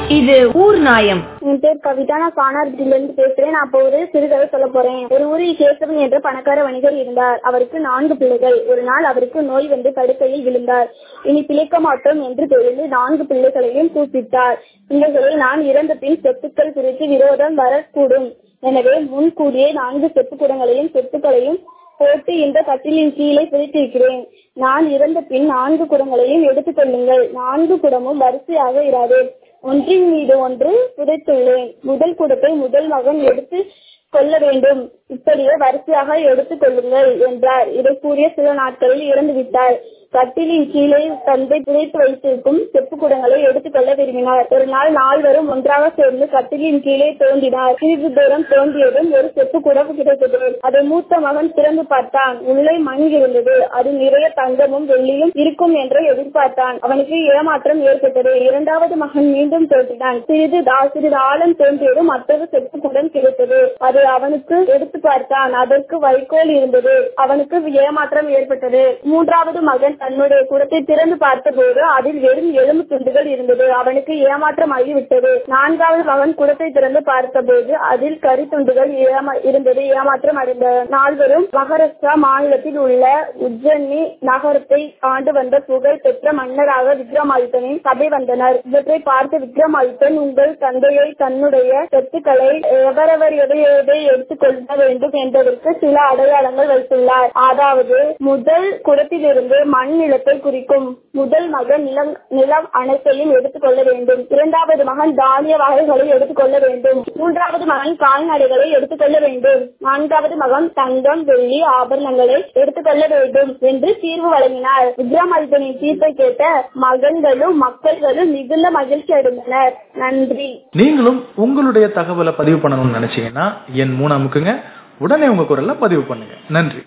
இது ஊர் நாயம் என் பேர் கவிதா நான் கானார்பட்டியில இருந்து பேசுறேன் நான் இப்போ ஒரு சிறுகதை சொல்ல போறேன் ஒரு ஊரில் கேசவன் என்ற பணக்கார வணிகர் இருந்தார் அவருக்கு நான்கு பிள்ளைகள் ஒரு நாள் அவருக்கு நோய் வந்து படுக்கையில் விழுந்தார் இனி பிழைக்க மாட்டோம் என்று தெரிந்து நான்கு பிள்ளைகளையும் கூப்பிட்டார் பிள்ளைகளை நான் இறந்த பின் சொத்துக்கள் குறித்து விரோதம் வரக்கூடும் எனவே முன்கூடியே நான்கு செப்பு குடங்களையும் சொத்துக்களையும் போட்டு இந்த கட்டிலின் கீழே புதைத்திருக்கிறேன் நான் இறந்த பின் நான்கு குடங்களையும் எடுத்துக் கொள்ளுங்கள் நான்கு குடமும் வரிசையாக இராது ஒன்றின் மீது ஒன்று புதைத்துள்ளேன் முதல் குடத்தை முதல் மகன் எடுத்து கொள்ள வேண்டும் இப்படியே வரிசையாக எடுத்துக் கொள்ளுங்கள் என்றார் இதை கூறிய சில நாட்களில் இறந்து விட்டார் கட்டிலின் கீழே தந்தை புதைத்து வைத்திருக்கும் செப்பு குடங்களை எடுத்துக் கொள்ள விரும்பினார் ஒரு நாள் நால்வரும் ஒன்றாக சேர்ந்து கட்டிலின் கீழே தோண்டினார் சிறிது தூரம் தோண்டியதும் ஒரு செப்பு குடம் கிடைத்தது அதை மூத்த மகன் திறந்து பார்த்தான் உள்ளே மண் இருந்தது அது நிறைய தங்கமும் வெள்ளியும் இருக்கும் என்று எதிர்பார்த்தான் அவனுக்கு ஏமாற்றம் ஏற்பட்டது இரண்டாவது மகன் மீண்டும் தோன்றினான் சிறிது சிறிது ஆழம் தோன்றியதும் மற்றொரு செப்பு குடம் கிடைத்தது அது அவனுக்கு எடுத்து பார்த்தான் அதற்கு வைக்கோல் இருந்தது அவனுக்கு ஏமாற்றம் ஏற்பட்டது மூன்றாவது மகன் தன்னுடைய குடத்தை திறந்து பார்த்தபோது அதில் வெறும் எலும்பு துண்டுகள் இருந்தது அவனுக்கு ஏமாற்றம் ஆகிவிட்டது நான்காவது மகன் குடத்தை திறந்து பார்த்தபோது அதில் கறி துண்டுகள் இருந்தது ஏமாற்றம் அடைந்தனர் நால்வரும் மகாராஷ்டிரா மாநிலத்தில் உள்ள உஜ்ஜனி நகரத்தை ஆண்டு வந்த புகழ் பெற்ற மன்னராக விக்ரமாதித்தனின் சபை வந்தனர் இவற்றை பார்த்த விக்ரமாதித்தன் உங்கள் தந்தையை தன்னுடைய சொத்துக்களை எவரவர் எதை எதை எடுத்துக் கொள்ள வேண்டும் என்பதற்கு சில அடையாளங்கள் வைத்துள்ளார் அதாவது முதல் குடத்திலிருந்து மண் நிலத்தை குறிக்கும் முதல் மகன் நிலம் நிலம் அனைத்தையும் எடுத்துக் கொள்ள வேண்டும் இரண்டாவது மகன் தானிய வகைகளை எடுத்துக் கொள்ள வேண்டும் மூன்றாவது மகன் கால்நடைகளை எடுத்துக் கொள்ள வேண்டும் நான்காவது மகன் தங்கம் வெள்ளி ஆபரணங்களை எடுத்துக் கொள்ள வேண்டும் என்று தீர்வு வழங்கினார் விக்ரமாதித்தனின் தீர்ப்பை கேட்ட மகன்களும் மக்கள்களும் மிகுந்த மகிழ்ச்சி அடைந்தனர் நன்றி நீங்களும் உங்களுடைய தகவலை பதிவு பண்ணணும்னு நினைச்சீங்கன்னா என் மூணாமுக்குங்க உடனே உங்க குரல்ல பதிவு பண்ணுங்க நன்றி